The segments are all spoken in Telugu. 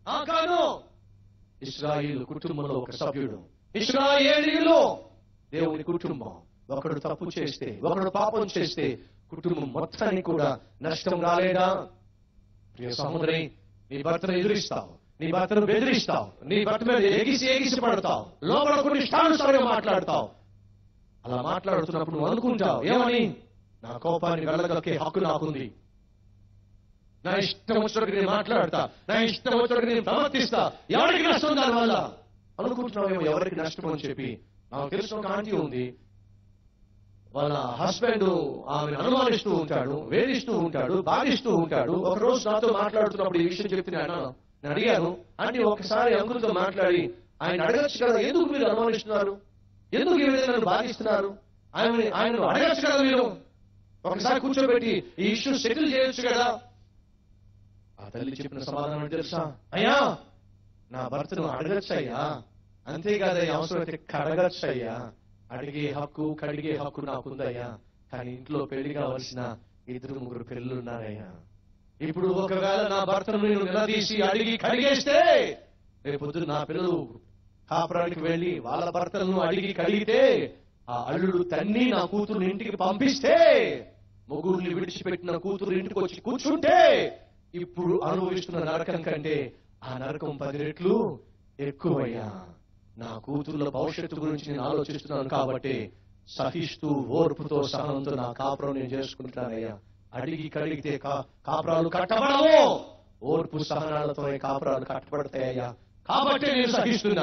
ఆకాను ఇస్రాయేలు కుటుంబంలో ఒక సభ్యుడు ఇస్రాయేలీలో దేవుని కుటుంబం ఒకడు తప్పు చేస్తే ఒకడు పాపం చేస్తే కుటుంబం మొత్తానికి కూడా నష్టం రాలేదా ప్రియ సహోదరి నీ భర్తను ఎదురిస్తావు నీ భర్తను బెదిరిస్తావు నీ భర్త మీద ఎగిసి ఎగిసి పడతావు లోపల కొన్ని ఇష్టానుసారంగా మాట్లాడతావు అలా మాట్లాడుతున్నప్పుడు నువ్వు అనుకుంటావు ఏమని నా కోపాన్ని వెళ్ళగలిగే హక్కు నాకుంది నా ఇష్టం వచ్చినట్టు నేను మాట్లాడతా నా ఇష్టం వచ్చినట్టు నేను ప్రవర్తిస్తా ఎవరికి నష్టం దాని వల్ల అనుకుంటున్నావేమో ఎవరికి నష్టం అని చెప్పి నాకు తెలిసిన ఒక ఆంటీ ఉంది వాళ్ళ హస్బెండ్ ఆమెను అనుమానిస్తూ ఉంటాడు వేధిస్తూ ఉంటాడు బాధిస్తూ ఉంటాడు ఒక రోజు నాతో మాట్లాడుతున్నప్పుడు ఈ విషయం చెప్తే నేను అన్నాను. నేను అడిగాను అంటే ఒకసారి అంకులతో మాట్లాడి ఆయన అడగచ్చు కదా ఎందుకు మీరు అనుమానిస్తున్నారు ఎందుకు ఈ విధంగా నన్ను బాధిస్తున్నారు ఆయన ఆయనను అడగచ్చు కదా మీరు ఒకసారి కూర్చోబెట్టి ఈ ఇష్యూ సెటిల్ చేయొచ్చు కదా ఆ తల్లి చెప్పిన సమాధానం ఏంటి తెలుసా అయ్యా నా భర్తను అడగచ్చు అయ్యా అంతేకాదయ్యా అవసరమైతే కడగచ్చు అయ్యా అడిగే హక్కు కడిగే హక్కు నాకుందయ్యా కానీ ఇంట్లో పెళ్లి కావలసిన ఇద్దరు ముగ్గురు పిల్లలు ఉన్నారయ్యా ఇప్పుడు ఒకవేళ నా భర్తను నేను నిలదీసి అడిగి కడిగేస్తే రేపు పొద్దున నా పిల్లలు కాపురానికి వెళ్ళి వాళ్ళ భర్తలను అడిగి కడిగితే ఆ అల్లుడు తన్ని నా కూతురు ఇంటికి పంపిస్తే మొగుడిని విడిచిపెట్టిన కూతురు ఇంటికి వచ్చి కూర్చుంటే ఇప్పుడు అనుభవిస్తున్న నరకం కంటే ఆ నరకం పది రెట్లు ఎక్కువయ్యా నా కూతుర్ల భవిష్యత్తు గురించి నేను ఆలోచిస్తున్నాను కాబట్టి సహిస్తూ ఓర్పుతో సహనంతో నా కాపురం నేను చేసుకుంటానయ్యా అడిగి కడిగితే కా- కాపురాలు కట్టబడవు ఓర్పు సహనాలతో కాపురాలు కట్టబడతాయ్యా కాబట్టి నేను సహిస్తున్నా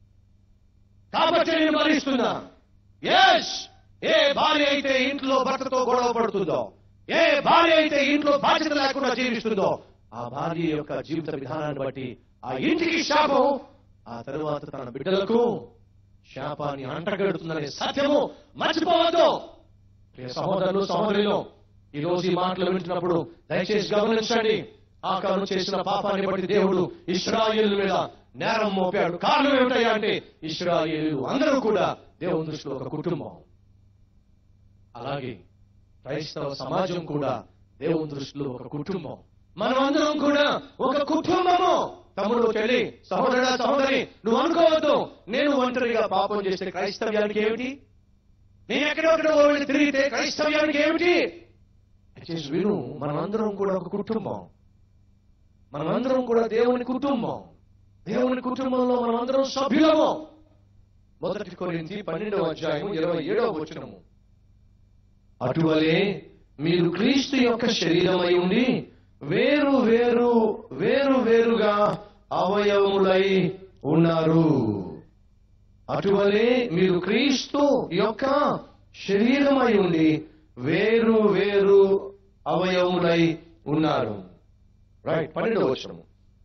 కాబట్టి నేను భరిస్తున్నా ఎస్ ఏ భార్య అయితే ఇంట్లో భర్తతో గొడవ పడుతుందో ఏ భార్య అయితే ఇంట్లో బాధ్యత లేకుండా జీవిస్తుందో ఆ భార్య యొక్క జీవిత విధానాన్ని బట్టి ఆ ఇంటికి శాపం ఆ తరువాత తన బిడ్డలకు శాపాన్ని అంటగడుతుందనే సత్యము మర్చిపోవద్దు ప్రియ సహోదరులు సహోదరులు ఈ రోజు ఈ మాటలు వింటున్నప్పుడు దయచేసి గమనించండి ఆకారం చేసిన పాపాన్ని బట్టి దేవుడు ఇస్రాయేలు మీద నేరం మోపాడు కారణం ఏమిటయ్యా అంటే ఇస్రాయేలు అందరూ కూడా దేవుని దృష్టిలో ఒక కుటుంబం అలాగే క్రైస్తవ సమాజం కూడా దేవుని దృష్టిలో ఒక కుటుంబం మనం అందరం కూడా ఒక కుటుంబము తమ్ముడు చెల్లి సహోదరుడా సహోదరి నువ్వు అనుకోవద్దు నేను ఒంటరిగా పాపం చేస్తే క్రైస్తవ్యానికి ఏమిటి నేను ఎక్కడెక్కడ వెళ్ళి తిరిగితే క్రైస్తవ్యానికి ఏమిటి దయచేసి విను మనమందరం కూడా ఒక కుటుంబం మనమందరం కూడా దేవుని కుటుంబం దేవుని కుటుంబంలో మనమందరం సభ్యులము మొదటి కొరింది పన్నెండవ అధ్యాయం ఇరవై ఏడవ వచనము అటువలే మీరు క్రీస్తు యొక్క శరీరమై ఉండి వేరు వేరు వేరు వేరుగా అవయవములై ఉన్నారు అటువలే మీరు క్రీస్తు యొక్క శరీరమై ఉండి వేరు వేరు అవయవములై ఉన్నారు రైట్ పన్నెండవ వచనము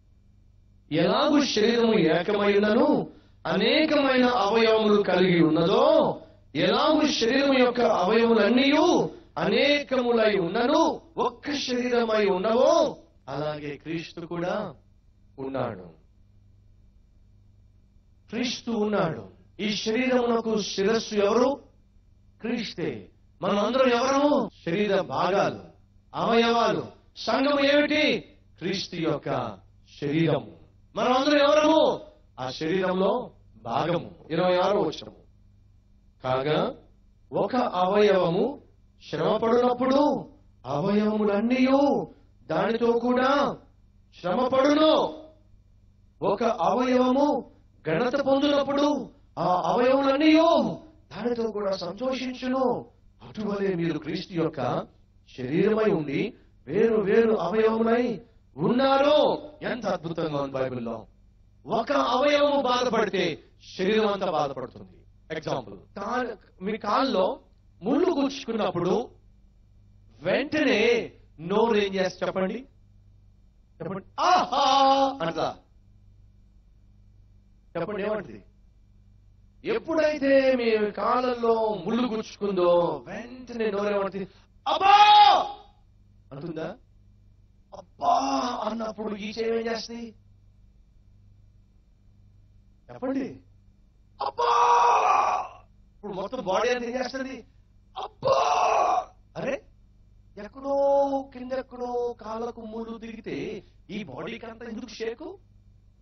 ఎలాగూ శరీరము ఏకమైనను అనేకమైన అవయవములు కలిగి ఉన్నదో ఎలాగూ శరీరం యొక్క అవయములన్నీ అనేకములై ఉన్నను ఒక్క శరీరమై ఉన్నవో అలాగే క్రీస్తు కూడా ఉన్నాడు క్రీస్తు ఉన్నాడు ఈ శరీరమునకు శిరస్సు ఎవరు క్రీస్తే మనం అందరం ఎవరము శరీర భాగాలు అవయవాలు సంఘం ఏమిటి క్రీస్తు యొక్క శరీరము మనం అందరం ఎవరము ఆ శరీరంలో భాగము ఇరవై ఆరో వచనము కాగా ఒక అవయవము శ్రమపడినప్పుడు అవయవములన్నీ దానితో కూడా శ్రమపడును ఒక అవయవము ఘనత పొందినప్పుడు ఆ అవయవములన్నీ దానితో కూడా సంతోషించును అటువలే మీరు క్రీస్తు యొక్క శరీరమై ఉండి వేరు వేరు అవయవములై ఉన్నారు ఎంత అద్భుతంగా ఉంది బైబిల్లో ఒక అవయవము బాధపడితే శరీరం అంతా బాధపడుతుంది ఎగ్జాంపుల్ కాల్- మీ కాల్లో ముళ్ళు గుచ్చుకున్నప్పుడు వెంటనే నోరు ఏం చేస్తా చెప్పండి చెప్పండి ఆహా అంటదా చెప్పండి ఏమంటది ఎప్పుడైతే మీ కాలంలో ముళ్ళు గుచ్చుకుందో వెంటనే నోరేమంటుంది అబ్బా అంటుందా అబ్బా అన్నప్పుడు ఈ చెవి ఏం చేస్తుంది చెప్పండి అబ్బా ఇప్పుడు మొత్తం బాడీ అంతా ఏం చేస్తుంది అబ్బా అరే ఎక్కడో కింద ఎక్కడో కాళ్ళకు ముళ్ళు తిరిగితే ఈ బాడీకి అంతా ఎందుకు షేకు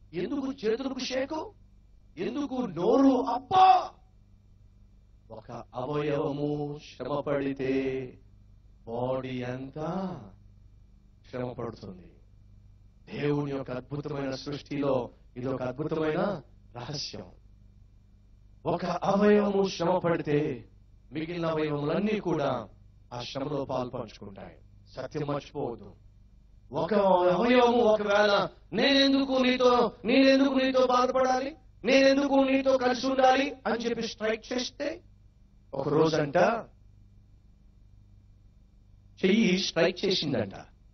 ఎందుకు చేతులకు షేకు ఎందుకు నోరు అప్పా ఒక అవయవము శ్రమ పడితే బాడీ అంతా శ్రమ పడుతుంది దేవుని యొక్క అద్భుతమైన సృష్టిలో ఇది ఒక అద్భుతమైన రహస్యం ఒక అవయవము శ్రమ పడితే మిగిలిన అవయవములన్నీ కూడా ఆ శ్రమలో పాలు పంచుకుంటాయి సత్యం మర్చిపోవద్దు ఒక అవయవము ఒకవేళ నేనెందుకు నీతో నేనెందుకు నీతో బాధపడాలి నేనెందుకు నీతో కలిసి ఉండాలి అని చెప్పి స్ట్రైక్ చేస్తే ఒక రోజంట చెయ్యి స్ట్రైక్ చేసిందంట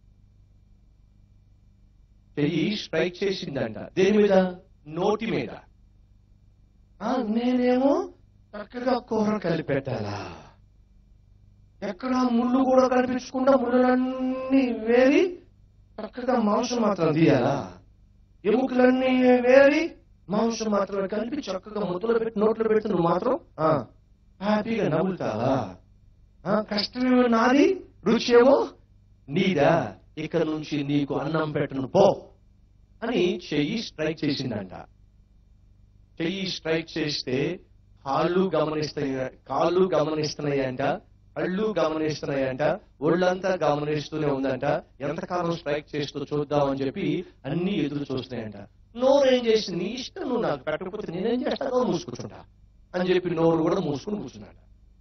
చెయ్యి స్ట్రైక్ చేసిందంట దేని మీద నోటి మీద ఆ, నేనేమో చక్కగా కూర కలిపెట్టాలా ఎక్కడ ముళ్ళు కూడా కనిపించకుండా ముళ్ళలన్నీ వేరి చక్కగా మాంసం మాత్రం తీయాలా ఎముకలన్నీ వేరి మాంసం మాత్రం కలిపి చక్కగా ముద్దలు పెట్టి నోట్లో పెట్టి నువ్వు మాత్రం ఆ, హ్యాపీగా నవ్వుతావా ఆ, కష్టమేమో నాది రుచి ఏమో నీదా ఇక్కడ నుంచి నీకు అన్నం పెట్టను పో అని చెయ్యి స్ట్రైక్ చేసిందంట చెయ్యి స్ట్రైక్ చేస్తే కాళ్ళు గమనిస్తాయి కాళ్ళు గమనిస్తున్నాయంట కళ్ళు గమనిస్తున్నాయంట ఒళ్ళంతా గమనిస్తూనే ఉందంట ఎంతకాలం స్ట్రైక్ చేస్తూ చూద్దామని చెప్పి అన్ని ఎదురు చూస్తున్నాయంట నోరు ఏం చేసింది నీ ఇష్టం నువ్వు నాకు పెట్టకపోతే నేనేం చేస్తానో మూసుకుంటుంటా అని చెప్పి నోరు కూడా మూసుకుని కూర్చున్నాడు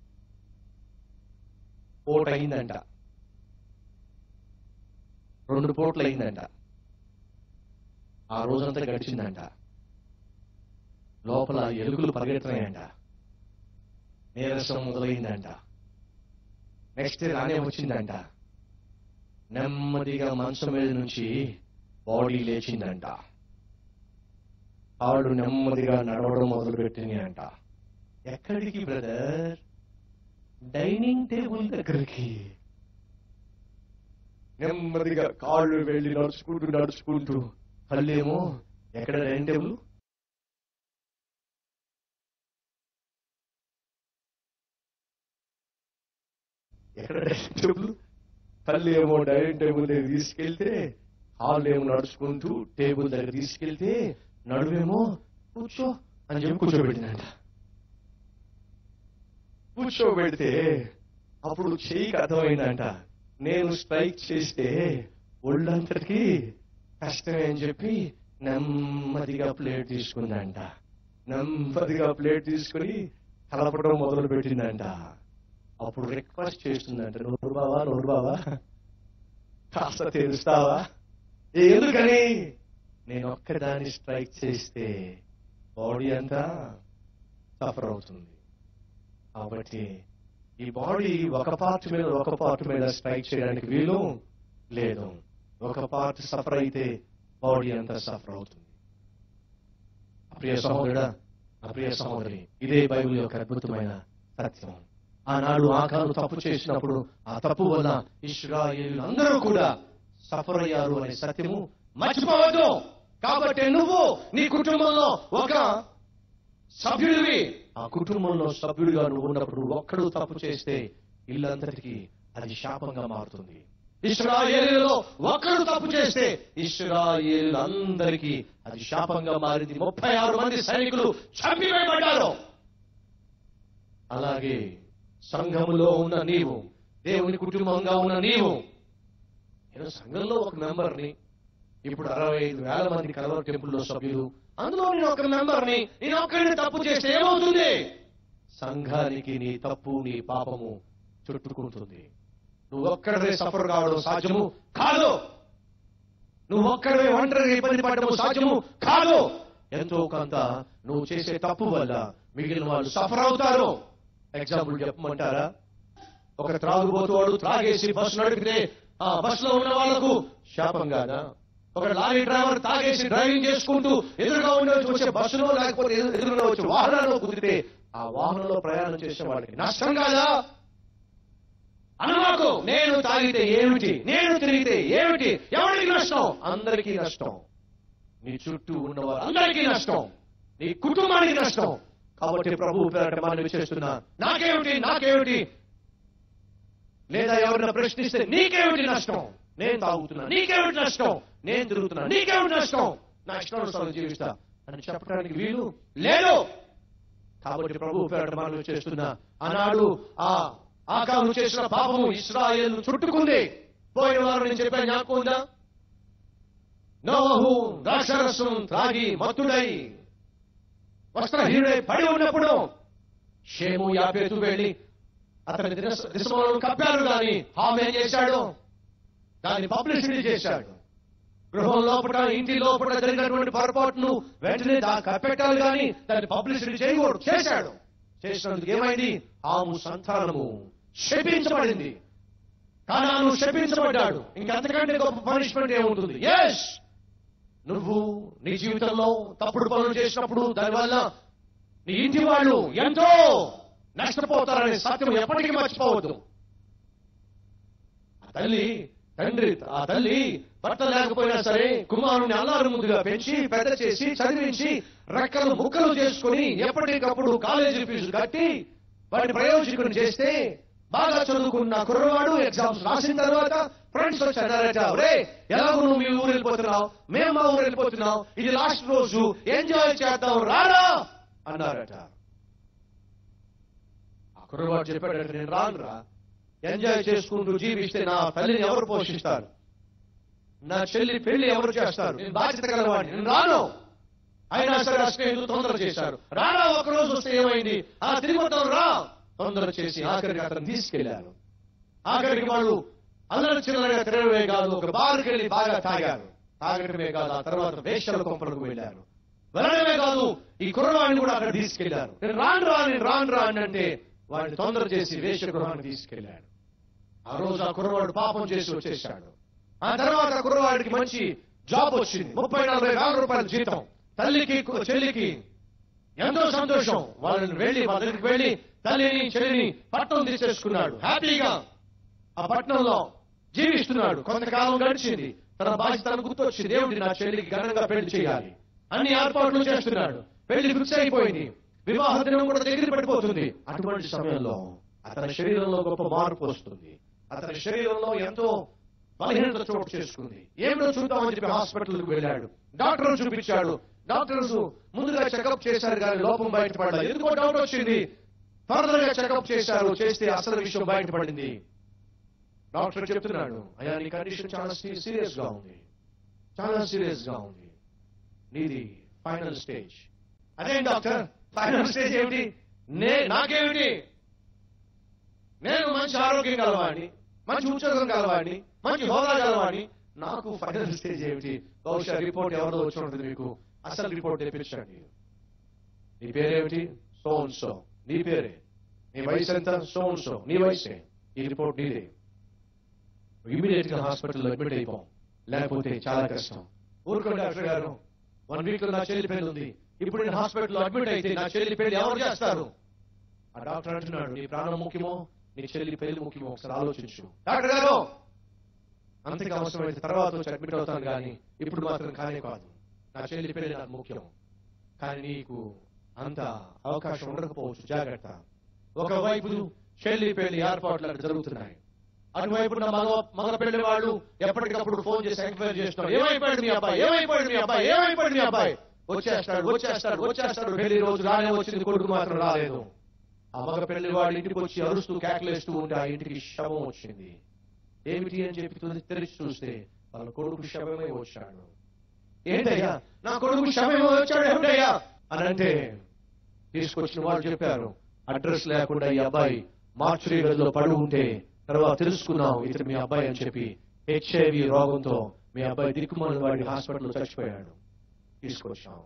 ఓట అయిందంట రెండు పోట్లు అయిందంట ఆ రోజంతా గడిచిందంట లోపల ఎలుకలు పరిగెడుతున్నాయంట నీరసం మొదలైందంట నెక్స్ట్ డే రానే వచ్చిందంట నెమ్మదిగా మంచం మీద నుంచి బాడీ లేచిందంట ఆవిడ నెమ్మదిగా నడవడం మొదలు పెట్టింది అంట ఎక్కడికి బ్రదర్ డైనింగ్ టేబుల్ దగ్గరికి నెమ్మదిగా కాళ్ళు వెళ్ళి నడుచుకుంటూ నడుచుకుంటూ కళ్ళేమో ఎక్కడ డైనింగ్ టేబుల్ ఎక్కడ డైనింగ్ టేబుల్ కళ్ళు ఏమో డైనింగ్ టేబుల్ దగ్గర తీసుకెళ్తే హాల్ ఏమో నడుచుకుంటూ టేబుల్ దగ్గర తీసుకెళ్తే నడువేమో కూర్చో అని చెప్పి కూర్చోబెట్టిందంట కూర్చోబెడితే అప్పుడు చెయ్యికి అర్థమైందంట నేను స్ట్రైక్ చేస్తే ఒళ్ళంతటికి కష్టమే అని చెప్పి నెమ్మదిగా ప్లేట్ తీసుకుందంట నెమ్మదిగా ప్లేట్ తీసుకుని కలపడం మొదలు పెట్టిందంట అప్పుడు రిక్వెస్ట్ చేస్తుందంట నోరు బావా నోరు బావా కాస్త తెలుస్తావా ఎందుకని నేను ఒక్కదాన్ని స్ట్రైక్ చేస్తే బాడీ అంతా సఫర్ అవుతుంది కాబట్టి ఈ బాడీ ఒక పార్ట్ మీద ఒక పార్ట్ మీద స్ట్రైక్ చేయడానికి వీలు లేదు ఒక పార్ట్ సఫర్ అయితే బాడీ అంతా సఫర్ అవుతుంది ప్రియ సహోదరుడా ప్రియ సహోదరి ఇదే బైబిల్ యొక్క అద్భుతమైన సత్యం ఆనాడు ఆకాలు తప్పు చేసినప్పుడు ఆ తప్పు వల్ల ఇస్రాయేలు అందరూ కూడా సఫర్ అయ్యారు అనే సత్యము మర్చిపోవద్దు కాబట్టి నువ్వు నీ కుటుంబంలో ఒక సభ్యుడివి ఆ కుటుంబంలో సభ్యుడిగా నువ్వు ఉన్నప్పుడు నువ్వు ఒక్కడు తప్పు చేస్తే ఇల్లంతటికి అది శాపంగా మారుతుంది ఇస్రాయేలులో ఒక్కడు తప్పు చేస్తే ఇస్రాయేలులందరికీ అది శాపంగా మారింది ముప్పై ఆరు మంది సైనికులు చంపివేయబడ్డారు అలాగే సంఘములో ఉన్న నీవు దేవుని కుటుంబంగా ఉన్న నీవు నేను సంఘంలో ఒక మెంబర్ని ఇప్పుడు అరవై ఐదు వేల మంది కలవర టెంపుల్లో సభ్యులు అందులో నేను ఒక మెంబర్ని నేను ఒక్కడిని తప్పు చేస్తే ఏమవుతుంది సంఘానికి నీ తప్పు నీ పాపము చుట్టుకుంటుంది నువ్వు ఒక్కడే సఫర్ కావడం సాధ్యము కాదు నువ్వు ఒక్కడే ఒంటరిగా ఇబ్బంది పడడం సాధ్యము కాదు ఎంతో కొంత నువ్వు చేసే తప్పు వల్ల మిగిలిన వాళ్ళు సఫర్ అవుతారు ఎగ్జాంపుల్ చెప్పమంటారా ఒక త్రాగుబోతువాడు త్రాగేసి బస్సు నడిపితే ఆ బస్సులో ఉన్న వాళ్లకు శాపం కాదా ఒక లారీ డ్రైవర్ తాగేసి డ్రైవింగ్ చేసుకుంటూ ఎదురుగా ఉండే వచ్చే బస్సులో లేకపోతే ఎదు- ఎదురుగా వచ్చే వాహనాల్లో కుదిరితే ఆ వాహనంలో ప్రయాణం చేసే వాళ్ళకి నష్టం కాదా అనమాకు నేను తాగితే ఏమిటి నేను తిరిగితే ఏమిటి ఎవరికి నష్టం అందరికీ నష్టం నీ చుట్టూ ఉన్నవారు అందరికీ నష్టం నీ కుటుంబానికి నష్టం కాబట్టి ప్రభు పేరట మనవి చేస్తున్నా నాకేమిటి నాకేమిటి లేదా ఎవరైనా ప్రశ్నిస్తే నీకేమిటి నష్టం నేను తాగుతున్నా నీకేమిటి నష్టం నేను తిరుగుతున్నా నీకేమిటి నష్టం నా ఇష్టానుసారం జీవిస్తా అని చెప్పడానికి వీలు లేదు కాబట్టి ప్రభు పేరట మనం చేస్తున్న ఆనాడు ఆ ఆకాను చేసిన పాపము ఇస్రాయేల్ చుట్టుకుంది పోయిన వారు నేను చెప్పాను జ్ఞాపకం ఉందా నోహు ద్రాక్షరసం త్రాగి మత్తుడై వస్త్రహీనుడై పడి ఉన్నప్పుడు షేము యాపేతు వెళ్ళి అతని దిశ- దిశమలను కప్పారు గాని హామ్ ఏం చేశాడు దాన్ని పబ్లిసిటీ చేశాడు గృహం లోపల ఇంటి లోపల జరిగినటువంటి పొరపాటును వెంటనే దా కప్పెట్టాలి కానీ దాన్ని పబ్లిసిటీ చేయకూడదు చేశాడు చేసినందుకు ఏమైంది ఆము సంతానము శపించబడింది కానాను శపించబడ్డాడు ఇంకంతకంటే గొప్ప పనిష్మెంట్ ఏముంటుంది ఎస్ నువ్వు నీ జీవితంలో తప్పుడు పనులు చేసినప్పుడు దానివల్ల నీ ఇంటి వాళ్ళు ఎంతో నష్టపోతారనే సత్యం ఎప్పటికీ మర్చిపోవద్దు ఆ తల్లి తండ్రి ఆ తల్లి భర్త లేకపోయినా సరే కుమారుని అల్లారు ముందుగా పెంచి పెద్ద చేసి చదివించి రెక్కలు ముక్కలు చేసుకుని ఎప్పటికప్పుడు కాలేజీ ఫీజు కట్టి వాటిని ప్రయోజకుని చేస్తే బాగా చదువుకున్న కుర్రవాడు ఎగ్జామ్స్ రాసిన తర్వాత ఫ్రెండ్స్ వచ్చారట రే ఎలాగో నువ్వు మీ ఊరు వెళ్ళిపోతున్నావు మేము మా ఊరు వెళ్ళిపోతున్నాం ఇది లాస్ట్ రోజు ఎంజాయ్ చేద్దాం రారా అన్నారట ఆ కుర్రవాడు చెప్పాడట నేను రానురా ఎంజాయ్ చేసుకుంటూ జీవిస్తే నా తల్లిని ఎవరు పోషిస్తారు నా చెల్లి పెళ్లి ఎవరు చేస్తారు నేను బాధ్యత గలవాడిని నేను రాను అయినా సరే ఆ స్నేహితులు తొందర చేశారు రారా ఒక రోజు వస్తే ఏమైంది ఆ తిరిగి వద్దాం రా తొందర చేసి ఆఖరికి అతను తీసుకెళ్లారు ఆఖరికి వాళ్ళు అల్లరి చిల్లరగా తిరగడమే కాదు ఒక బారుకి వెళ్ళి బాగా తాగారు తాగడమే కాదు ఆ తర్వాత వేషల కొంపలకు వెళ్ళారు వెళ్ళడమే కాదు ఈ కుర్రవాడిని కూడా అక్కడ తీసుకెళ్లారు నేను రాను రా నేను రాను రా అని అంటే వాడిని తొందర చేసి వేష గృహాన్ని తీసుకెళ్లాడు ఆ రోజు ఆ కుర్రవాడు పాపం చేసి వచ్చేసాడు ఆ తర్వాత ఆ కుర్రవాడికి మంచి జాబ్ వచ్చింది ముప్పై నలభై వేల రూపాయల జీతం తల్లికి కు- చెల్లికి ఎంతో సంతోషం వాళ్ళని వెళ్ళి వాళ్ళ దగ్గరికి వెళ్ళి తల్లిని చెల్లిని పట్టణం తీసేసుకున్నాడు హ్యాపీగా ఆ పట్టణంలో జీవిస్తున్నాడు కొంతకాలం గడిచింది తన బాధ్యత తనకు గుర్తొచ్చింది దేవుడి నా చెల్లికి ఘనంగా పెళ్లి చేయాలి అన్ని ఏర్పాట్లు చేస్తున్నాడు పెళ్లి ఫిక్స్ అయిపోయింది వివాహ దినం కూడా దగ్గర పడిపోతుంది అటువంటి సమయంలో అతని శరీరంలో గొప్ప మార్పు వస్తుంది అతని శరీరంలో ఎంతో బలహీనత చోటు చేసుకుంది ఏమిటో చూద్దామని చెప్పి హాస్పిటల్కి వెళ్ళాడు డాక్టర్ చూపించాడు డాక్టర్స్ ముందుగా చెకప్ చేశారు కానీ లోపం బయటపడలేదు ఎందుకో డౌట్ వచ్చింది ఫర్దర్ గా చెకప్ చేశారు చేస్తే అసలు విషయం బయటపడింది డాక్టర్ చెప్తున్నాడు అయ్యా నీ కండిషన్ చాలా సీరియస్ గా ఉంది చాలా సీరియస్ గా ఉంది నీది ఫైనల్ స్టేజ్ అదేం డాక్టర్ ఫైనల్ స్టేజ్ ఏమిటి నే నాకేమిటి నేను మంచి ఆరోగ్యం గలవాడిని మంచి ఉద్యోగం గలవాడిని మంచి హోదా గలవాడిని నాకు ఫైనల్ స్టేజ్ ఏమిటి బహుశా రిపోర్ట్ ఎవరిదో వచ్చి ఉంటుంది మీకు అసలు రిపోర్ట్ తెప్పించండి నీ పేరేమిటి సో సో నీ పేరే నీ వయసు ఎంత సో సో నీ వయసే ఈ రిపోర్ట్ నీదే ఇమీడియట్ గా హాస్పిటల్లో అడ్మిట్ అయిపోం లేకపోతే చాలా కష్టం ఊరుకోండి డాక్టర్ గారు వన్ వీక్ లో నా చెల్లి పెళ్లి ఉంది ఇప్పుడు నేను హాస్పిటల్లో అడ్మిట్ అయితే నా చెల్లి పెళ్లి ఎవరు చేస్తారు ఆ డాక్టర్ అంటున్నాడు నీ ప్రాణం ముఖ్యమో నీ చెల్లి పెళ్లి ముఖ్యమో ఒకసారి ఆలోచించు డాక్టర్ గారు అంతకు అవసరమైతే తర్వాత వచ్చి అడ్మిట్ అవుతాను కానీ ఇప్పుడు మాత్రం కానే కాదు నా చెల్లి పెళ్లి నాకు ముఖ్యం కానీ నీకు అంత అవకాశం ఉండకపోవచ్చు జాగ్రత్త ఒకవైపు చెల్లి పెళ్లి ఏర్పాట్లు అక్కడ జరుగుతున్నాయి అటువైపు ఉన్న మగ మగ పెళ్లి వాళ్ళు ఎప్పటికప్పుడు ఫోన్ చేసి ఎంక్వైరీ చేస్తున్నారు ఏమైపోయాడు మీ అబ్బాయి ఏమైపోయాడు మీ అబ్బాయి ఏమైపోయాడు మీ అబ్బాయి వచ్చేస్తాడు వచ్చేస్తాడు వచ్చేస్తాడు పెళ్లి రోజు రానే వచ్చింది కొడుకు మాత్రం రాలేదు ఆ మగ పెళ్లి వాళ్ళు ఇంటికి వచ్చి అరుస్తూ కేకలేస్తూ ఉంటే ఆ ఇంటికి శవం వచ్చింది ఏమిటి అని చెప్పి తుది తెరిచి చూస్తే వాళ్ళ కొడుకు శవమే వచ్చాడు ఏంటయ్యా నా కొడుకు శవమే వచ్చాడు ఏమిటయ్యా అని అంటే తీసుకొచ్చిన వాళ్ళు చెప్పారు అడ్రస్ లేకుండా ఈ అబ్బాయి మార్చురీ గదిలో పడి ఉంటే తర్వాత తెలుసుకున్నాం ఇతను మీ అబ్బాయి అని చెప్పి హెచ్ఐవి రోగంతో మీ అబ్బాయి దిక్కుమాల వాడి హాస్పిటల్లో చచ్చిపోయాడు తీసుకొచ్చాం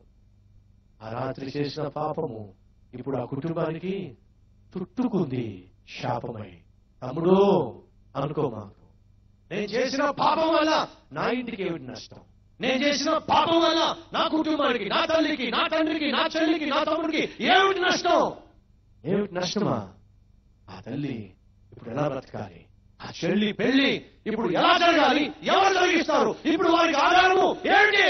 ఆ రాత్రి చేసిన పాపము ఇప్పుడు ఆ కుటుంబానికి చుట్టుకుంది శాపమై తమ్ముడు అనుకో మాకు నేను చేసిన పాపం వల్ల నా ఇంటికి ఏమిటి నష్టం నేను చేసిన పాపం వల్ల నా కుటుంబానికి నా తల్లికి నా తండ్రికి నా చెల్లికి నా తమ్ముడికి ఏమిటి నష్టం ఏమిటి నష్టమా ఆ తల్లి ఇప్పుడు ఎలా బ్రతకాలి ఆ చెల్లి పెళ్లి ఇప్పుడు ఎలా జరగాలి ఎవరు జరిగిస్తారు ఇప్పుడు వారికి ఆధారము ఏమిటి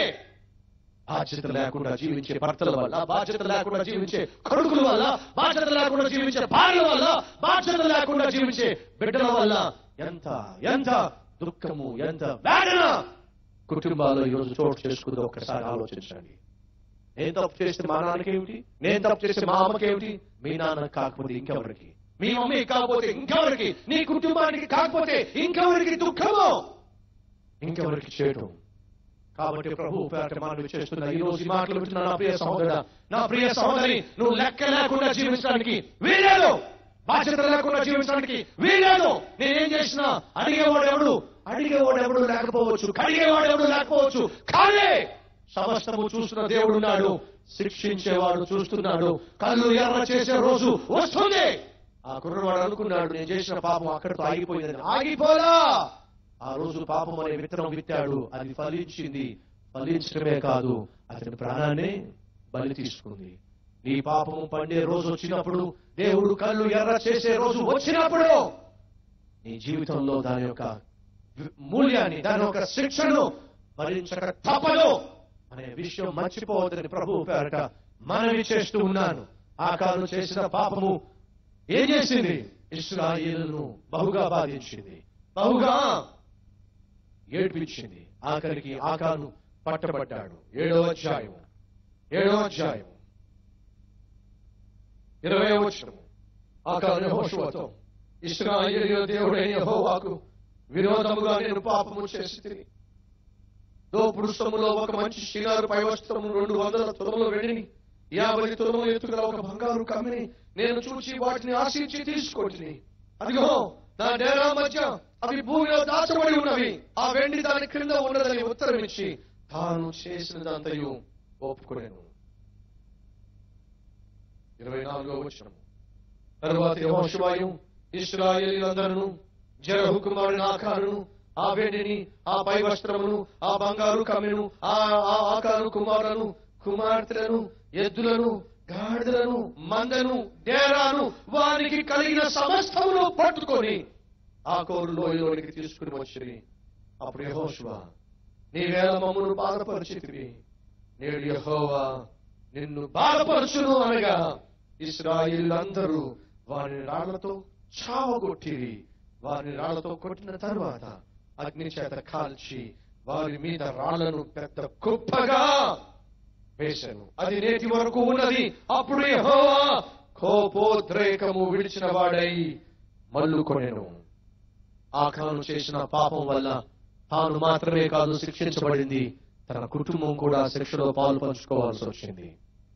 బాధ్యత లేకుండా జీవించే భర్తల వల్ల బాధ్యత లేకుండా జీవించే కొడుకుల వల్ల బాధ్యత లేకుండా జీవించే భార్యల వల్ల బాధ్యత లేకుండా జీవించే బిడ్డల వల్ల ఎంత ఎంత దుఃఖము ఎంత వేదన కుటుంబాల్లో ఈరోజు చోటు చేసుకుందో ఒకసారి ఆలోచించండి నేను తప్పు చేస్తే మా నాన్నకి ఏమిటి నేను తప్పు చేస్తే మా అమ్మకి ఏమిటి మీ నాన్న కాకపోతే ఇంకెవరికి మీ మమ్మీ కాకపోతే ఇంకెవరికి నీ కుటుంబానికి కాకపోతే ఇంకెవరికి దుఃఖమో ఇంకెవరికి చేయటం కాబట్టి ప్రభు పేరట మనవి చేస్తున్న ఈ రోజు ఈ మాటలు వింటున్న నా ప్రియ సహోదరుడా నా ప్రియ సహోదరి నువ్వు లెక్క లేకుండా జీవించడానికి వీలేదు బాధ్యత లేకుండా జీవించడానికి వీలేదు నేనేం చేసినా అడిగేవాడు ఎవడు అడిగేవాడు ఎవడు లేకపోవచ్చు కడిగేవాడు ఎవడు లేకపోవచ్చు కానీ సమస్తము చూస్తున్న దేవుడున్నాడు శిక్షించేవాడు చూస్తున్నాడు కళ్ళు ఎర్ర చేసే రోజు వస్తుంది ఆ కుర్రవాడు అనుకున్నాడు నేను చేసిన పాపం అక్కడితో ఆగిపోయిందని ఆగిపోలా ఆ రోజు పాపం అనే విత్తనం విత్తాడు అది ఫలించింది ఫలించడమే కాదు అతని ప్రాణాన్ని బలి తీసుకుంది నీ పాపము పండే రోజు వచ్చినప్పుడు దేవుడు కళ్ళు ఎర్ర చేసే రోజు వచ్చినప్పుడు నీ జీవితంలో దాని యొక్క వి- మూల్యాన్ని దాని యొక్క శిక్షను భరించక తప్పదు అనే విషయం మర్చిపోవద్దని ప్రభు పేరట మనవి చేస్తూ ఉన్నాను ఆ కాలు చేసిన పాపము ఏం చేసింది ఇస్రాయేలును బహుగా బాధించింది బహుగా ఏడ్పించింది ఆఖరికి ఆకాను పట్టబడ్డాడు ఏడో అధ్యాయం ఏడో అధ్యాయం ఇరవై వచ్చిన ఆకాను యెహోషువతో ఇస్రాయేలు దేవుడైన యెహోవాకు విరోధముగా నేను పాపము చేసి తిని దోపుడు సొమ్ములో ఒక మంచి షినారు పై వస్త్రము రెండు వందల తులములు వెండిని యాభై తులములు ఎత్తుగల ఒక బంగారు కమ్మిని నేను చూచి వాటిని ఆశించి తీసుకొచ్చి అదిగో నా డేరా మధ్య అవి భూమిలో దాచబడి ఉన్నవి ఆ వెండి దాని క్రింద ఉన్నదని ఉత్తరం ఇచ్చి తాను చేసినదంతయు ఒప్పుకునేను ఇరవై నాలుగో వచ్చిన తరువాత యెహోషువాయు ఇస్రాయేలీలందరూ జరహు కుమారుని ఆకారును ఆ వెండిని ఆ పై వస్త్రమును ఆ బంగారు కమ్మెను ఆ ఆ ఆకారు కుమారులను కుమార్తెలను ఎద్దులను గాడిదలను మందను డేరాను వారికి కలిగిన సమస్తమును పట్టుకొని ఆ కోరు లోయలోనికి తీసుకుని వచ్చి అప్పుడు యెహోషువ నీవేళ మమ్మను బాధపరిచితివి నేడు యెహోవా నిన్ను బాధపరచును అనగా ఇస్రాయిలందరూ వారిని రాళ్లతో చావగొట్టిరి వారిని రాళ్లతో కొట్టిన తరువాత అగ్ని చేత కాల్చి వారి మీద రాళ్లను పెద్ద కుప్పగా వేశాను అది నేటి వరకు ఉన్నది అప్పుడు యెహోవా కోపోద్రేకము విడిచిన వాడై మల్లు కొనెను ఆకాను చేసిన పాపం వల్ల తాను మాత్రమే కాదు శిక్షించబడింది తన కుటుంబం కూడా శిక్షలో పాలు పంచుకోవాల్సి వచ్చింది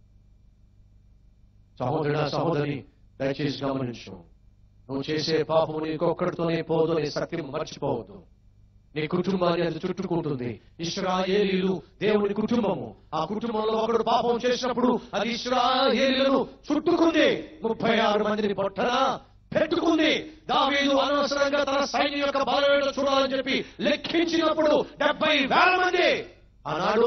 సహోదరుడా సహోదరి దయచేసి గమనించు నువ్వు చేసే పాపము నీకొక్కడితోనే పోదు అనే సత్యం మర్చిపోవద్దు నీ కుటుంబాన్ని అది చుట్టుకుంటుంది ఇస్రాయేలీలు దేవుని కుటుంబము ఆ కుటుంబంలో ఒకడు పాపం చేసినప్పుడు అది ఇస్రాయేలీలను చుట్టుకుంది ముప్పై ఆరు మందిని పొట్టన పెట్టుకుంది దావీదు అనవసరంగా తన సైన్యం యొక్క బలవేట చూడాలని చెప్పి లెక్కించినప్పుడు డెబ్బై వేల మంది ఆనాడు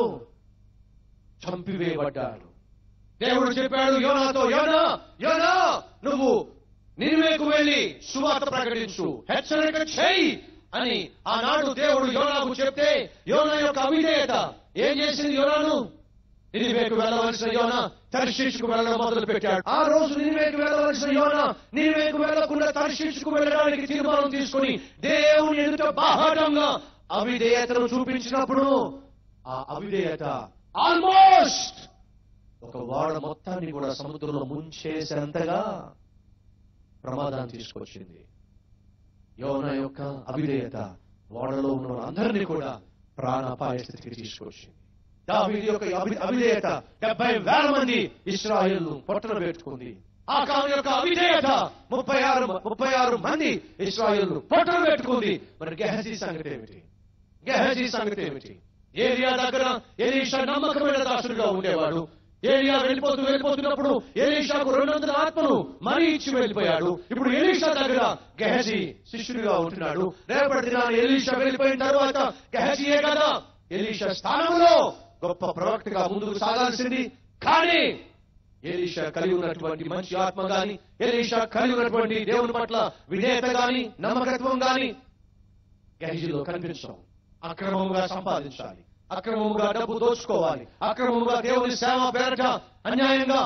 చంపివేయబడ్డారు దేవుడు చెప్పాడు యోనాతో యోనా యోనా నువ్వు నినివేకు వెళ్ళి సువార్త ప్రకటించు హెచ్చరిక చేయి అని ఆనాడు దేవుడు యోనాకు చెప్తే యోనా యొక్క అవిధేయత ఏం చేసింది యోనాను నినివేకు వెళ్ళవలసిన యోన తర్శీషుకు వెళ్ళడం మొదలు పెట్టాడు ఆ రోజు నినివేకు వెళ్ళవలసిన యోన నినివేకు వెళ్లకుండా తర్శీషుకు వెళ్ళడానికి తీర్మానం తీసుకుని దేవుని ఎదుట బాహాటంగా అవిధేయతను చూపించినప్పుడు ఆ అవిధేయత ఆల్మోస్ట్ ఒక వాడ మొత్తాన్ని కూడా సముద్రంలో ముంచేసేంతగా ప్రమాదాన్ని తీసుకొచ్చింది యోన యొక్క అవిధేయత ఓడలో ఉన్న అందరినీ కూడా ప్రాణాపాయ స్థితికి తీసుకొచ్చింది దావీదు యొక్క అవి- అవిధేయత డెబ్బై వేల మంది ఇస్రాయేల్ పొట్టన పెట్టుకుంది ఆ కాలం యొక్క అవిధేయత ముప్పై ఆరు ముప్పై ఆరు మంది ఇస్రాయేల్ పొట్టన పెట్టుకుంది మరి గెహజీ సంగతి ఏమిటి గెహజీ సంగతి ఏమిటి ఏరియా దగ్గర ఎలీషా నమ్మకమైన దాసుడుగా ఉండేవాడు ఏరియా వెళ్ళిపోతూ వెళ్ళిపోతున్నప్పుడు ఎలీషాకు రెండు వందల ఆత్మను మరీ ఇచ్చి వెళ్ళిపోయాడు ఇప్పుడు ఎలీషా దగ్గర గెహజీ శిష్యుడిగా ఉంటున్నాడు రేపటి దినాన ఎలీషా వెళ్ళిపోయిన తర్వాత గెహజీయే కదా ఎలీషా స్థానంలో గొప్ప ప్రవక్తగా ముందుకు సాగాల్సింది కానీ ఎలీషా కలిగి ఉన్నటువంటి మంచి ఆత్మ గాని ఎలీషా కలిగి ఉన్నటువంటి దేవుని పట్ల విధేయత గాని నమ్మకత్వం గాని గహిజీలో కనిపించడం అక్రమముగా సంపాదించాలి అక్రమముగా డబ్బు దోచుకోవాలి అక్రమముగా దేవుని సేవ పేరట అన్యాయంగా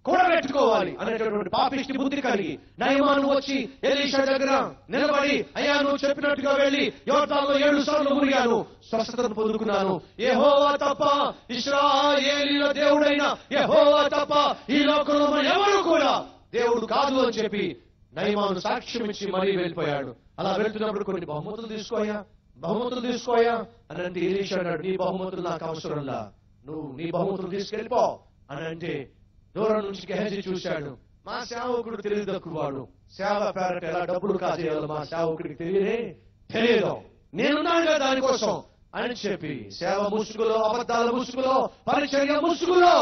కూడబెట్టుకోవాలి అనేటటువంటి పాపిష్టి బుద్ధి కలిగి నయమాను వచ్చి ఎలీషా దగ్గర నిలబడి అయ్యా నువ్వు చెప్పినట్టుగా వెళ్ళి యోర్దాన్లో ఏడు సార్లు మునిగాను స్వస్థతను పొందుకున్నాను యెహోవా తప్ప ఇస్రాయేలీల దేవుడైన యెహోవా తప్ప ఈ లోకంలో మరి ఎవరు కూడా దేవుడు కాదు అని చెప్పి నయమాను సాక్ష్యం ఇచ్చి మరీ వెళ్ళిపోయాడు అలా వెళ్తున్నప్పుడు కొన్ని బహుమతులు తీసుకోయా బహుమతులు తీసుకోయా అని అంటే ఎలీషా అన్నాడు నీ బహుమతులు నాకు అవసరంలా నువ్వు నీ బహుమతులు తీసుకెళ్ళిపో అని అంటే దూరం నుంచి గెహజీ చూశాడు మా సేవకుడు తెలియదు తక్కువాడు సేవ పేరట ఎలా డబ్బులు కాజేయాలో మా సేవకుడికి తెలియదే తెలియదు నేనున్నాను కదా దానికోసం అని చెప్పి సేవ ముసుగులో అబద్ధాల ముసుగులో పరిచర్య ముసుగులో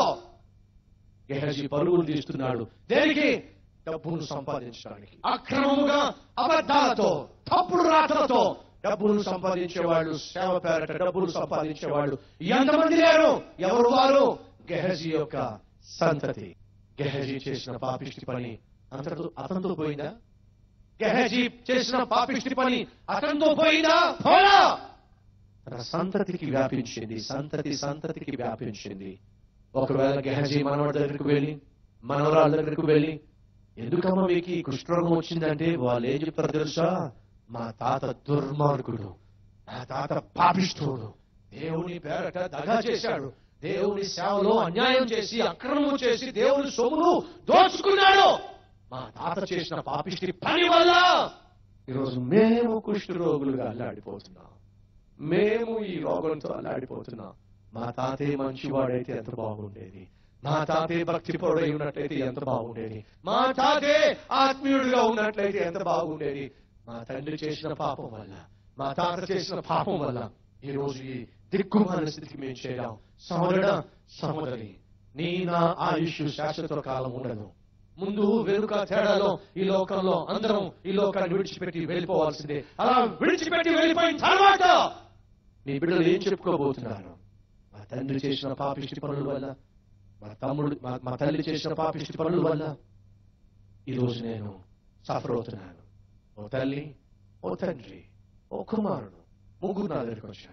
గెహజీ పరుగులు తీస్తున్నాడు దేనికి డబ్బును సంపాదించడానికి అక్రమముగా అబద్ధాలతో తప్పుడు రాతలతో డబ్బులు సంపాదించేవాళ్ళు సేవ పేరట డబ్బులు సంపాదించేవాళ్ళు ఎంతమంది లేరు ఎవరు వారు గెహజీ యొక్క సంతతి గెహజీ చేసిన పాపిష్టి పని అంతటితో అతనితో పోయిందా గెహజీ చేసిన పాపిష్టి పని అతనితో పోయిందా పోలా తన సంతతికి వ్యాపించింది సంతతి సంతతికి వ్యాపించింది ఒకవేళ గెహజీ మనవాడి దగ్గరికి వెళ్ళి మనవరాళ్ళ దగ్గరికి వెళ్ళి ఎందుకమ్మా మీకు ఈ కుష్ఠరోగం వచ్చిందంటే వాళ్ళు ఏం చెప్తారు తెలుసా మా తాత దుర్మార్గుడు మా తాత పాపిష్ఠుడు దేవుని పేరట దగా చేశాడు దేవుని సేవలో అన్యాయం చేసి అక్రమం చేసి దేవుని సొమ్మును దోచుకున్నాడు మా తాత చేసిన పాపిష్టి పని వల్ల ఈరోజు మేము కుష్ఠరోగులుగా అల్లాడిపోతున్నాం మేము ఈ రోగంతో అల్లాడిపోతున్నాం మా తాతే మంచివాడైతే ఎంత బాగుండేది మా తాతే భక్తి పౌడై ఉన్నట్లయితే ఎంత బాగుండేది మా తాతే ఆత్మీయుడిగా ఉన్నట్లయితే ఎంత బాగుండేది మా తండ్రి చేసిన పాపం వల్ల మా తాత చేసిన పాపం వల్ల ఈ రోజు ఈ దిక్కుమాల స్థితికి మేము చేరాం సహోదరుడా సహోదరి నీ నా ఆయుష్ శాశ్వత కాలం ఉండదు ముందు వెనుక తేడాలో ఈ లోకంలో అందరం ఈ లోకాన్ని విడిచిపెట్టి వెళ్ళిపోవాల్సిందే అలా విడిచిపెట్టి వెళ్ళిపోయిన తర్వాత నీ బిడ్డలు ఏం చెప్పుకోబోతున్నారు మా తండ్రి చేసిన పాపిష్టి పనుల వల్ల మా తమ్ముడు మా- మా తల్లి చేసిన పాపిష్టి పనుల వల్ల ఈ రోజు నేను సఫర్ అవుతున్నాను ఓ తల్లి ఓ తండ్రి ఓ కుమారుడు ముగ్గురు నా దగ్గరికి వచ్చాను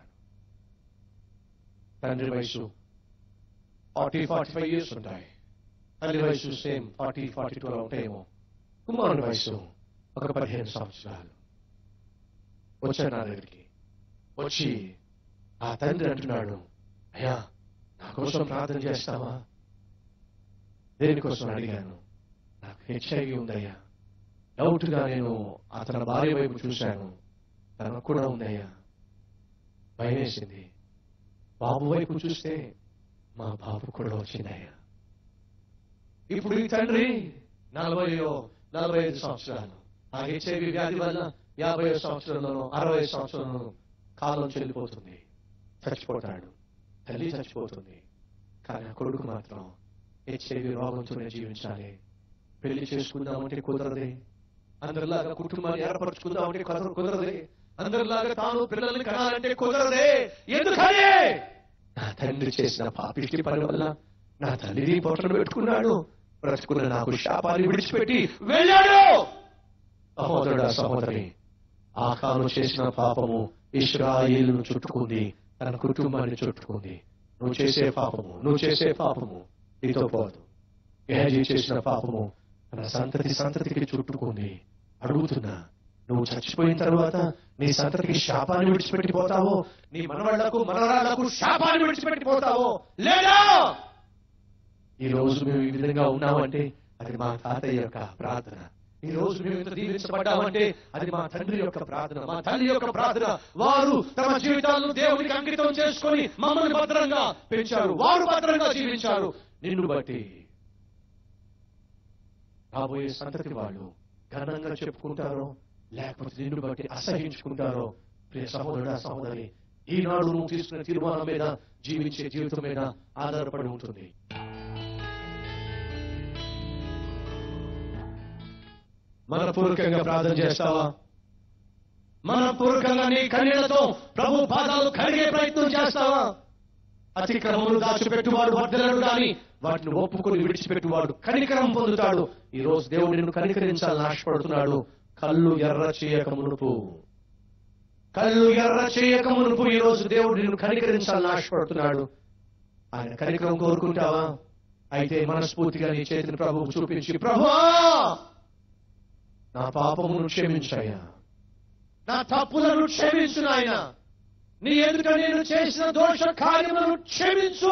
తండ్రి వయసు ఫార్టీ ఫార్టీ ఫైవ్ ఇయర్స్ ఉంటాయి తల్లి వయసు సేమ్ ఫార్టీ ఫార్టీ టూ ఉంటాయేమో కుమారుని వయసు ఒక పదిహేను సంవత్సరాలు వచ్చాను నా దగ్గరికి వచ్చి ఆ తండ్రి అంటున్నాడు అయ్యా నా కోసం ప్రార్థన చేస్తావా దేనికోసం అడిగాను నాకు హెచ్ఐవి ఉందయ్యా డౌట్ గా నేను అతని భార్య వైపు చూశాను తనకు కూడా ఉందయ్యా భయమేసింది బాబు వైపు చూస్తే మా బాబు కూడా వచ్చిందయ్యా ఇప్పుడు ఈ తండ్రి నలభై నలభై ఐదు సంవత్సరాలు ఆ హెచ్ఐవి వ్యాధి వల్ల యాభై సంవత్సరంలోనూ అరవై సంవత్సరంలోనూ కాలం చెల్లిపోతుంది చచ్చిపోతాడు తల్లి చచ్చిపోతుంది కానీ ఆ కొడుకు మాత్రం హెచ్ఐవి రోగంతోనే జీవించాలి పెళ్లి చేసుకుందామంటే కుదరదే అందరిలాగా కుటుంబాన్ని ఏర్పరచుకుందామంటే కుదర- కుదరదే అందరిలాగా తాను పిల్లల్ని కనాలంటే కుదరదే ఎందుకని నా తండ్రి చేసిన పాపిష్టి పని వల్ల నా తల్లిని పొట్టను పెట్టుకున్నాడు బ్రతుకున్న నాకు శాపాన్ని విడిచిపెట్టి వెళ్ళాడు సహోదరుడా సహోదరి ఆకాను చేసిన పాపము ఇస్రాయేలును చుట్టుకుంది తన కుటుంబాన్ని చుట్టుకుంది నువ్వు చేసే పాపము నువ్వు చేసే పాపము నీతో పోదు గేహజీ చేసిన పాపము తన సంతతి సంతతికి చుట్టుకుంది అడుగుతున్నా నువ్వు చచ్చిపోయిన తర్వాత నీ సంతతికి శాపాన్ని విడిచిపెట్టిపోతావో నీ మనవాళ్లకు మనవరాళ్లకు శాపాన్ని విడిచిపెట్టిపోతావో లేదా ఈ రోజు మేము ఈ విధంగా ఉన్నామంటే అది మా తాతయ్య యొక్క ప్రార్థన ఈ రోజు మేము ఇంత దీవించబడ్డామంటే అది మా తండ్రి యొక్క ప్రార్థన మా తల్లి యొక్క ప్రార్థన వారు తమ జీవితాలను దేవునికి అంకితం చేసుకొని మమ్మల్ని భద్రంగా పెంచారు వారు భద్రంగా జీవించారు నిన్ను బట్టి రాబోయే సంతతి వాళ్ళు ఘనంగా చెప్పుకుంటారో లేకపోతే నిన్ను బట్టి అసహించుకుంటారో ప్రియ సహోదరుడ సహోదరి ఈనాడు నువ్వు తీసుకున్న తీర్మానం మీద జీవించే జీవితం మీద ఆధారపడి ఉంటుంది మనపూర్వకంగా ప్రార్థన చేస్తావా మనపూర్వకంగా నీ కన్నీళ్లతో ప్రభు పాదాలు కడిగే ప్రయత్నం చేస్తావా అతిక్రమములు దాచిపెట్టువాడు వర్ధనడు గాని వాటిని ఒప్పుకొని విడిచిపెట్టువాడు కనికరం పొందుతాడు ఈ రోజు దేవుడు నిన్ను కనికరించాలని ఆశపడుతున్నాడు కళ్ళు ఎర్ర చేయక మునుపు కళ్ళు ఎర్ర చేయక మునుపు ఈ రోజు దేవుడు నిన్ను కనికరించాలని ఆశపడుతున్నాడు ఆయన కనికరం కోరుకుంటావా అయితే మనస్ఫూర్తిగా నీ చేతిని ప్రభువు చూపించి ప్రభువా నా పాపమును క్షమించాయా నా తప్పులను క్షమించు నాయన నీ ఎదుట నేను చేసిన దోష కార్యములను క్షమించు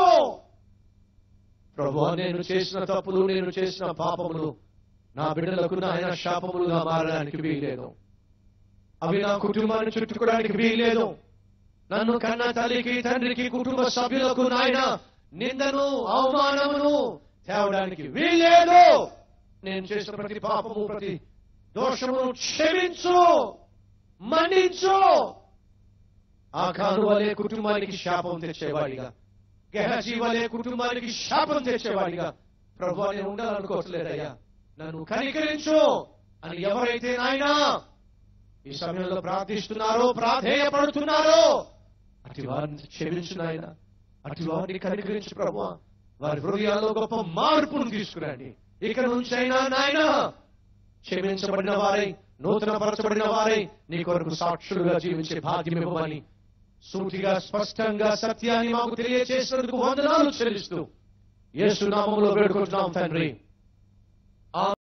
ప్రభు నేను చేసిన తప్పులు నేను చేసిన పాపములు నా బిడ్డలకు నాయన శాపములుగా మారడానికి వీలేదు అవి నా కుటుంబాన్ని చుట్టుకోవడానికి వీలేదు నన్ను కన్న తల్లికి తండ్రికి కుటుంబ సభ్యులకు నాయన నిందను అవమానమును తేవడానికి వీలేదు నేను చేసిన ప్రతి పాపము ప్రతి దోషమును క్షమించు మన్నించు ఆ కాను వలె కుటుంబానికి శాపం తెచ్చేవాడిగా గెహజీ వలె కుటుంబానికి శాపం తెచ్చేవాడిగా ప్రభు నేను ఉండాలనుకోవట్లేదయ్యా నన్ను కనికరించు అని ఎవరైతే నాయనా ఈ సమయంలో ప్రార్థిస్తున్నారో ప్రాధేయపడుతున్నారో అటు వారిని క్షమించు నాయన అటు వారిని కనికరించు ప్రభు వారి హృదయాల్లో గొప్ప మార్పును తీసుకురండి ఇక నుంచైనా నాయన క్షమించబడిన వారై నూతన పరచబడిన వారై నీ కొరకు సాక్షులుగా జీవించే భాగ్యం ఇవ్వమని సూటిగా స్పష్టంగా సత్యాన్ని మాకు తెలియజేసినందుకు వందనాలు చెల్లిస్తూ యేసు నామములో వేడుకుంటున్నాం తండ్రి